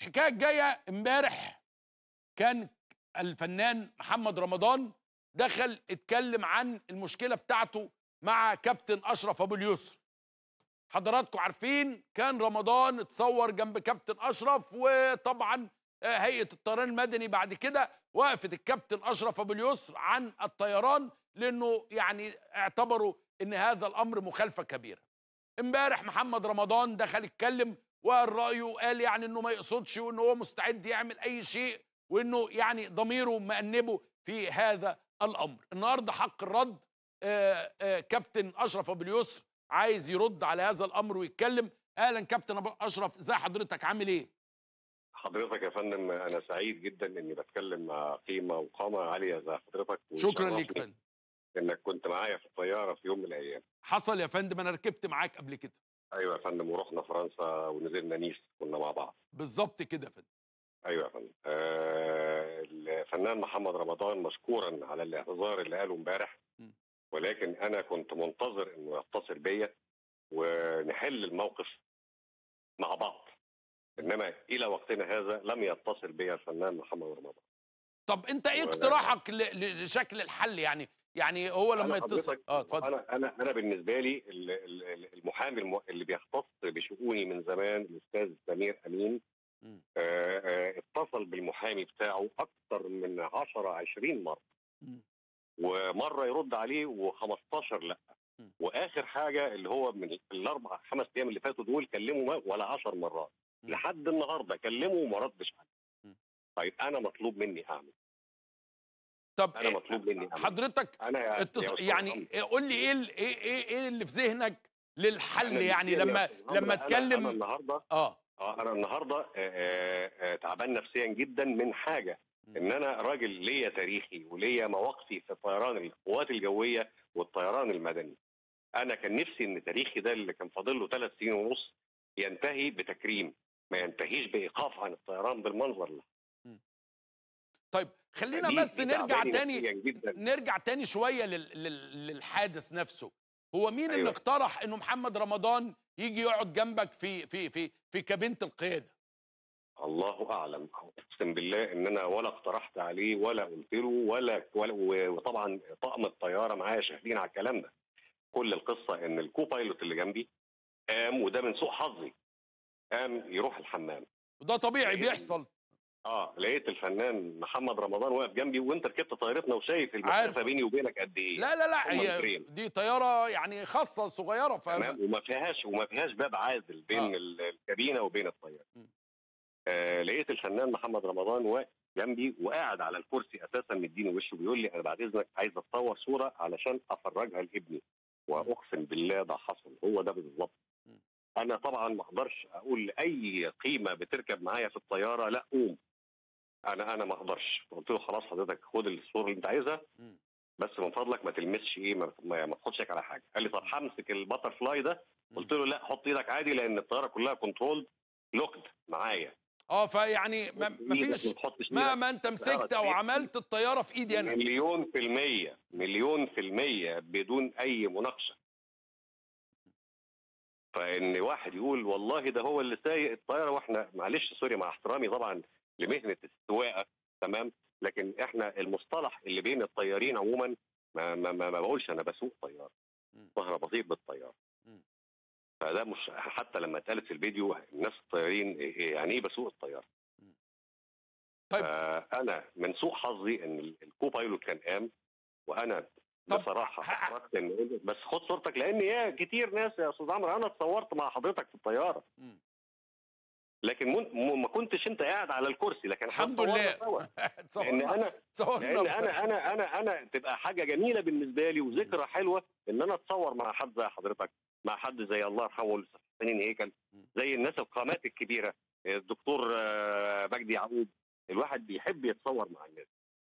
الحكايه الجايه امبارح كان الفنان محمد رمضان دخل اتكلم عن المشكله بتاعته مع كابتن اشرف ابو اليسر حضراتكم عارفين كان رمضان اتصور جنب كابتن اشرف وطبعا آه، هيئه الطيران المدني بعد كده وقفت الكابتن اشرف ابو اليسر عن الطيران لانه يعني اعتبروا ان هذا الامر مخالفه كبيره امبارح محمد رمضان دخل يتكلم وقال رايه وقال يعني انه ما يقصدش وانه هو مستعد يعمل اي شيء وانه يعني ضميره مأنبه في هذا الامر النهارده حق الرد آه، آه، كابتن اشرف ابو اليسر عايز يرد على هذا الامر ويتكلم اهلا كابتن أبو اشرف ازي حضرتك عامل ايه حضرتك يا فندم انا سعيد جدا اني بتكلم مع قيمه وقامه عاليه زي حضرتك شكرا ويشرفني ليك يا فندم انك كنت معايا في الطياره في يوم من الايام حصل يا فندم انا ركبت معاك قبل كده ايوه يا فندم ورحنا فرنسا ونزلنا نيس كنا مع بعض بالظبط كده يا فندم ايوه يا فندم آه الفنان محمد رمضان مشكورا على الاعتذار اللي قاله امبارح م. ولكن انا كنت منتظر انه يتصل بيا ونحل الموقف مع بعض انما الى وقتنا هذا لم يتصل بيا الفنان محمد رمضان طب انت ايه ولا- اقتراحك ل- لشكل الحل يعني يعني هو لما أنا يتصل حضرتك- اه اتفضل انا انا انا بالنسبه لي ال- ال- المحامي الم- اللي بيختص بشؤوني من زمان الاستاذ سمير امين مم. آه، آه، اتصل بالمحامي بتاعه اكثر من 10 20 مره مم. ومره يرد عليه و15 لا مم. واخر حاجه اللي هو من الاربع خمس ايام اللي فاتوا دول كلمه ما- ولا 10 مرات مم. لحد النهارده كلمه وما ردش عليه مم. طيب انا مطلوب مني اعمل طب انا إيه مطلوب مني اعمل حضرتك انا يا- يا اتص... أستاذ يعني عمرو، قول لي ايه ال- ايه ايه ايه اللي في ذهنك للحل أنا يعني اللي- لما يا أستاذ عمرو، لما أنا- اتكلم انا النهارده اه اه انا النهارده آه، آه، آه، تعبان نفسيا جدا من حاجه مم. ان انا راجل ليا تاريخي وليا مواقفي في طيران القوات الجويه والطيران المدني انا كان نفسي ان تاريخي ده اللي كان فاضل له ثلاث سنين ونص ينتهي بتكريم ما ينتهيش بايقاف عن الطيران بالمنظر ده طيب خلينا دي- بس دي نرجع تعباني تاني نفسياً جدا نرجع تاني شويه لل... لل... للحادث نفسه هو مين اللي أيوة. اقترح انه محمد رمضان يجي يقعد جنبك في في في في كابينه القياده الله اعلم اقسم بالله ان انا ولا اقترحت عليه ولا قلت له ولا, ولا وطبعا طاقم الطياره معايا شاهدين على الكلام ده كل القصه ان الكو بايلوت اللي جنبي قام وده من سوء حظي قام يروح الحمام وده طبيعي أيوة. بيحصل اه لقيت الفنان محمد رمضان واقف جنبي وانت ركبت طيارتنا وشايف المسافه عارف. بيني وبينك قد ايه لا لا لا هم هي مترين. دي طياره يعني خاصه صغيره ف تمام وما فيهاش وما فيهاش باب عازل بين آه. آه. الكابينه وبين الطياره م. آه لقيت الفنان محمد رمضان واقف جنبي وقاعد على الكرسي اساسا مديني وشه بيقول لي انا بعد اذنك عايز اتصور صوره علشان افرجها لابني واقسم بالله ده حصل هو ده بالظبط م. انا طبعا ما اقدرش اقول لاي قيمه بتركب معايا في الطياره لا قوم انا انا ما اقدرش قلت له خلاص حضرتك خد الصوره اللي انت عايزها مم. بس من فضلك ما تلمسش ايه ما, ما, ما تاخدش على حاجه قال لي طب همسك البتر فلاي ده قلت له لا حط ايدك عادي لان الطياره كلها كنترول لوكد معايا اه فيعني ما ما إيدك فيش تحطش ما إيدك. ما انت مسكت او في- عملت الطياره في ايدي انا مليون في المية مليون في المية بدون أي مناقشة فإن واحد يقول والله ده هو اللي سايق الطيارة وإحنا معلش سوري مع احترامي طبعا لمهنة السواقة تمام لكن إحنا المصطلح اللي بين الطيارين عموما ما ما ما, ما بقولش أنا بسوق طيارة مم. أنا بطير بالطيارة مم. فده مش حتى لما اتقالت في الفيديو الناس الطيارين إيه- يعني ايه بسوق الطياره طيب. انا من سوء حظي ان ال- الكو بايلوت كان قام وانا طب بصراحه ه- ه- فكرت ان بس خد صورتك لان يا كتير ناس يا استاذ عمرو انا اتصورت مع حضرتك في الطياره مم. لكن من م- ما كنتش انت قاعد على الكرسي لكن إحنا الحمد اتصورنا لله سوا. لان صورنا انا صورنا لان انا انا انا انا تبقى حاجه جميله بالنسبه لي وذكرى حلوه ان انا اتصور مع حد زي حضرتك مع حد زي الله يرحمه الاستاذ حسين هيكل زي الناس القامات الكبيره الدكتور آه، مجدي يعقوب الواحد بيحب يتصور مع الناس